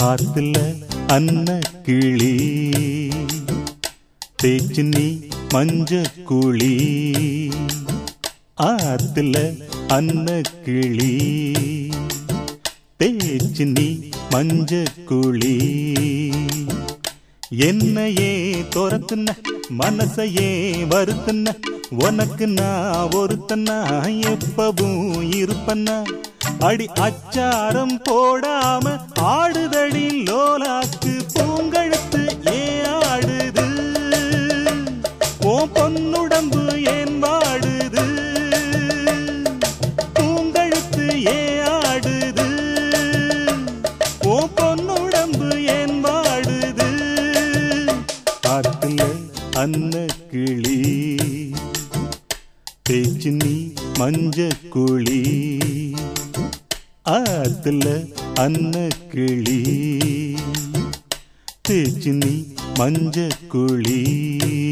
ஆத்துல அன்ன கிளி தேச்சு நீ மஞ்ச குழி ஆத்துல அன்ன கிளி தேச்சு நீ மஞ்ச குழி என்னையே துரத்துன மனசையே வருத்துன உனக்கு நான் ஒருத்தனா எப்பவும் இருப்பன்னா அடி அச்சாரம் போடாம ஆடுதடி லோலாக்கு பூங்கழுத்து ஏன் ஆடுது ஓ பொன்னுடம்பு ஏன் வாடுது பூங்கழுத்து ஏன் ஆடுது ஓ பொன்னுடம்பு ஏன் வாடுது காத்துல அன்ன கிளி பேச்சு நீ மஞ்ச குழி ஆத்துல அன்ன கிளி தேச்சு நீ மஞ்ச குழி